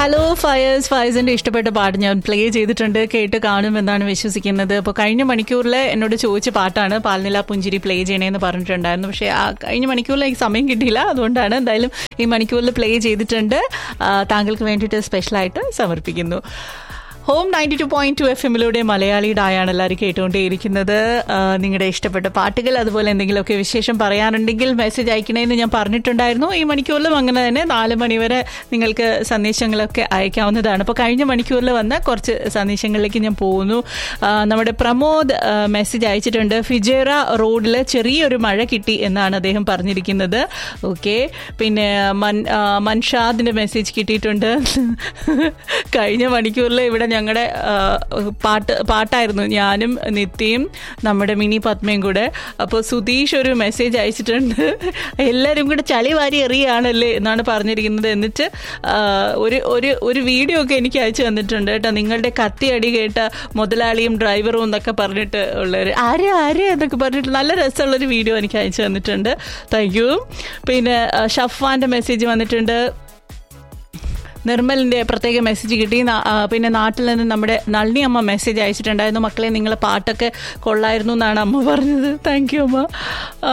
Hello fires ഫയേഴ്സിന്റെ ഇഷ്ടപ്പെട്ട പാട്ട് ഞാൻ പ്ലേ ചെയ്തിട്ടുണ്ട് കേട്ട് കാണുമെന്നാണ് വിശ്വസിക്കുന്നത് അപ്പോൾ കഴിഞ്ഞ മണിക്കൂറിൽ എന്നോട് ചോദിച്ച പാട്ടാണ് പാൽനില പുഞ്ചിരി പ്ലേ ചെയ്യണേന്ന് പറഞ്ഞിട്ടുണ്ടായിരുന്നു പക്ഷേ ആ കഴിഞ്ഞ മണിക്കൂറിൽ എനിക്ക് സമയം കിട്ടിയില്ല അതുകൊണ്ടാണ് എന്തായാലും ഈ മണിക്കൂറിൽ പ്ലേ ചെയ്തിട്ടുണ്ട് ആ, താങ്കൾക്ക് വേണ്ടിയിട്ട് സ്പെഷ്യലായിട്ട് സമർപ്പിക്കുന്നു home ninety two point two F എമ്മിലൂടെ മലയാളിയുടായാണ് എല്ലാവരും കേട്ടുകൊണ്ടേയിരിക്കുന്നത് ആ, നിങ്ങളുടെ ഇഷ്ടപ്പെട്ട പാട്ടുകൾ അതുപോലെ എന്തെങ്കിലുമൊക്കെ വിശേഷം പറയാനുണ്ടെങ്കിൽ മെസ്സേജ് അയക്കണേന്ന് ഞാൻ പറഞ്ഞിട്ടുണ്ടായിരുന്നു ഈ മണിക്കൂറിലും അങ്ങനെ തന്നെ നാല് മണിവരെ നിങ്ങൾക്ക് സന്ദേശങ്ങളൊക്കെ അയക്കാവുന്നതാണ് അപ്പോൾ കഴിഞ്ഞ മണിക്കൂറിൽ വന്ന കുറച്ച് സന്ദേശങ്ങളിലേക്ക് ഞാൻ പോകുന്നു ആ, നമ്മുടെ പ്രമോദ് ആ, മെസ്സേജ് അയച്ചിട്ടുണ്ട് ഫിജേറ റോഡിൽ ചെറിയൊരു മഴ കിട്ടി എന്നാണ് അദ്ദേഹം പറഞ്ഞിരിക്കുന്നത് ഓക്കെ പിന്നെ മൻ ആ, മൻഷാദിന്റെ മെസ്സേജ് കിട്ടിയിട്ടുണ്ട് കഴിഞ്ഞ മണിക്കൂറിൽ ഇവിടെ ഞങ്ങളുടെ പാട്ട് പാട്ടായിരുന്നു ഞാനും നിത്യയും നമ്മുടെ മിനി പത്മയും കൂടെ അപ്പോൾ സുധീഷ് ഒരു മെസ്സേജ് അയച്ചിട്ടുണ്ട് എല്ലാവരും കൂടെ ചളി വാരി എറിയാണല്ലേ എന്നാണ് പറഞ്ഞിരിക്കുന്നത് എന്നിട്ട് ആ, ഒരു ഒരു ഒരു വീഡിയോ ഒക്കെ എനിക്ക് അയച്ചു തന്നിട്ടുണ്ട് കേട്ടോ നിങ്ങളുടെ കത്തിയടി കേട്ട മുതലാളിയും ഡ്രൈവറും എന്നൊക്കെ പറഞ്ഞിട്ട് ഉള്ളവർ ആരെ ആരെ എന്നൊക്കെ പറഞ്ഞിട്ട് നല്ല രസമുള്ളൊരു വീഡിയോ എനിക്ക് അയച്ചു തന്നിട്ടുണ്ട് താങ്ക് യു പിന്നെ ആ, ഷഫാന്റെ മെസ്സേജ് വന്നിട്ടുണ്ട് നിർമ്മലിന്റെ പ്രത്യേക മെസ്സേജ് കിട്ടി നാ- ആ, പിന്നെ നാട്ടിൽ നിന്ന് നമ്മുടെ നളിനി അമ്മ മെസ്സേജ് അയച്ചിട്ടുണ്ടായിരുന്നു മക്കളെ നിങ്ങളെ പാട്ടൊക്കെ കൊള്ളായിരുന്നു എന്നാണ് അമ്മ പറഞ്ഞത് താങ്ക് യു അമ്മ ആ,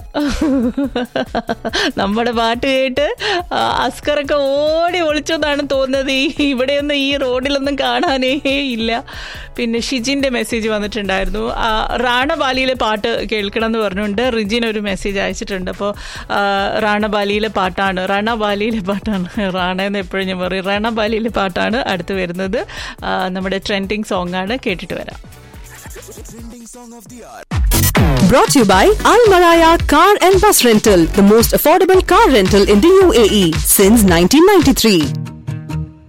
നമ്മുടെ പാട്ട് കേട്ട് ആ, അസ്കറൊക്കെ ഓടി ഒളിച്ചെന്നാണ് തോന്നുന്നത് ഈ ഇവിടെയൊന്നും ഈ റോഡിലൊന്നും കാണാനേ ഇല്ല പിന്നെ ഷിജിന്റെ മെസ്സേജ് വന്നിട്ടുണ്ടായിരുന്നു ആ, റാണബാലിയിലെ പാട്ട് കേൾക്കണം എന്ന് പറഞ്ഞുകൊണ്ട് റിജിൻ ഒരു മെസ്സേജ് അയച്ചിട്ടുണ്ട് അപ്പോൾ റാണബാലിയിലെ പാട്ടാണ് റാണബാലിയിലെ പാട്ടാണ് റാണ എന്ന് എപ്പോഴും ഞാൻ പറയും റാണബാലിയിലെ പാട്ടാണ് അടുത്ത് വരുന്നത് ആ, നമ്മുടെ ട്രെൻഡിങ് സോങ് ആണ് കേട്ടിട്ട് വരാം Brought to you by Al Maraya Car and Bus Rental, the most affordable car rental in the UAE since 1993.